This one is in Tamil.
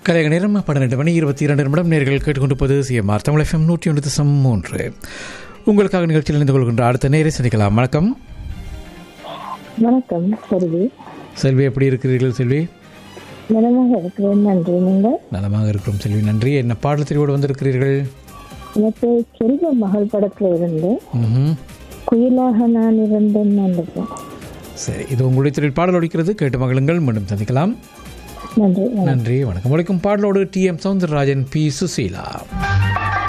கலைக நேரம் பன்னிரெண்டு மணி இருபத்தி இரண்டு நிமிடம் நேர்கள் கேட்டுக்கொண்டிருப்பது சிஎம்ஆர் தமிழ் எஃப்எம் நூற்றி ஒன்று தசம் மூன்று உங்களுக்காக நிகழ்ச்சியில் இணைந்து கொள்கின்ற அடுத்த நேரை சந்திக்கலாம் வணக்கம் வணக்கம் செல்வி செல்வி எப்படி இருக்கிறீர்கள் செல்வி நலமாக இருக்கிறேன் நன்றி நீங்கள் நலமாக இருக்கிறோம் செல்வி நன்றி என்ன பாடத்திரியோடு வந்திருக்கிறீர்கள் எனக்கு செல்வ மகள் படத்துல இருந்து ம்ஹும். குயிலாக நான் இருந்தேன் நன்றி சரி இது உங்களுடைய தொழில் பாடல் ஒழிக்கிறது கேட்டு மகளுங்கள் மீண்டும் சந்திக்கலாம் நன்றி நன்றி வணக்கம் ஒழிக்கும் பாடலோடு T M Soundararajan P Susheela